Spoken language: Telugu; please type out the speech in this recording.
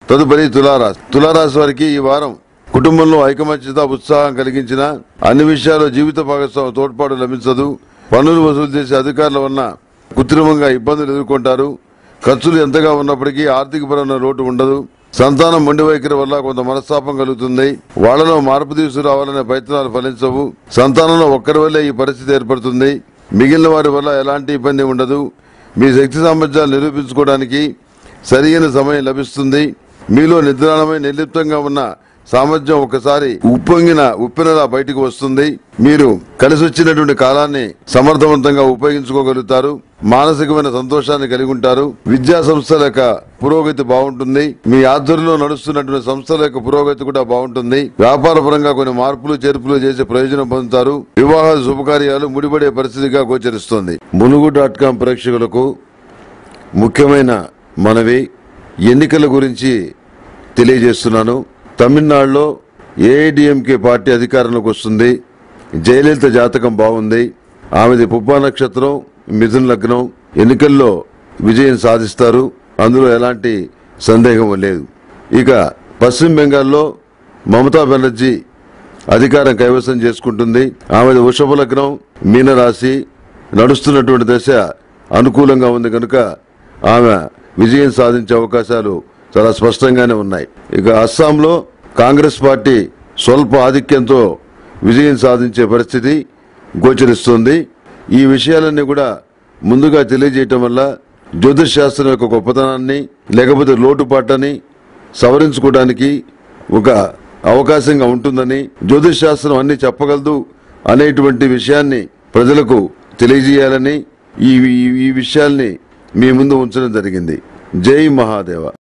తదుపరి తులారాశి తులారాశి వారికి ఈ వారం కుటుంబంలో ఐకమత్యత ఉత్సాహం కలిగించిన అన్ని విషయాల్లో జీవిత భాగస్వామి తోడ్పాటు లభించదు పన్నులు వసూలు చేసే అధికారుల వలన కృత్రిమంగా ఇబ్బందులు ఎదుర్కొంటారు ఖర్చులు ఎంతగా ఉన్నప్పటికీ ఆర్థికపరమైన లోటు ఉండదు సంతానం మొండి వైఖరి వల్ల కొంత మనస్తాపం కలుగుతుంది వాళ్లలో మార్పు తీసుకురావాలనే ప్రయత్నాలు ఫలించవు సంతానంలో ఒక్కరి వల్లే ఈ పరిస్థితి ఏర్పడుతుంది మిగిలిన వారి వల్ల ఎలాంటి ఇబ్బంది ఉండదు మీ శక్తి సామర్థ్యాలు నిరూపించుకోవడానికి సరియైన సమయం లభిస్తుంది మీలో నిద్రాణమై నిర్లిప్తంగా ఉన్న సామర్థ్యం ఒకసారి ఉప్పొంగిన ఉప్పెనలా బయటకు వస్తుంది మీరు కలిసి వచ్చినటువంటి కాలాన్ని సమర్థవంతంగా ఉపయోగించుకోగలుగుతారు మానసికమైన సంతోషాన్ని కలిగి ఉంటారు విద్యా సంస్థల యొక్క పురోగతి బాగుంటుంది మీ ఆధ్వర్యంలో నడుస్తున్నటువంటి సంస్థల యొక్క పురోగతి కూడా బాగుంటుంది వ్యాపార పరంగా కొన్ని మార్పులు చేర్పులు చేసే ప్రయోజనం పొందుతారు వివాహ శుభకార్యాలు ముడిపడే పరిస్థితిగా గోచరిస్తుంది ములుగు డాట్ కాం ప్రేక్షకులకు ముఖ్యమైన మనవి ఎన్నికల గురించి తెలియజేస్తున్నాను తమిళనాడులో ఏఐడిఎంకే పార్టీ అధికారంలోకి వస్తుంది జయలలిత జాతకం బాగుంది ఆమెది పుబ్బా నక్షత్రం మిథున్ లగ్నం ఎన్నికల్లో విజయం సాధిస్తారు అందులో ఎలాంటి సందేహం లేదు ఇక పశ్చిమ బెంగాల్లో మమతా బెనర్జీ అధికారం కైవసం చేసుకుంటుంది ఆమెది వృషభ లగ్నం మీనరాశి నడుస్తున్నటువంటి దశ అనుకూలంగా ఉంది కనుక ఆమె విజయం సాధించే అవకాశాలు చాలా స్పష్టంగానే ఉన్నాయి ఇక అస్సాంలో కాంగ్రెస్ పార్టీ స్వల్ప ఆధిక్యంతో విజయం సాధించే పరిస్థితి గోచరిస్తుంది ఈ విషయాలన్నీ కూడా ముందుగా తెలియజేయటం వల్ల జ్యోతిష్ శాస్త్రం యొక్క గొప్పతనాన్ని లేకపోతే లోటుపాట్లని సవరించుకోవడానికి ఒక అవకాశంగా ఉంటుందని జ్యోతిష్ శాస్త్రం అన్ని చెప్పగలదు అనేటువంటి విషయాన్ని ప్రజలకు తెలియజేయాలని ఈ ఈ- ఈ విషయాల్ని మీ ముందు ఉంచడం జరిగింది జై మహాదేవ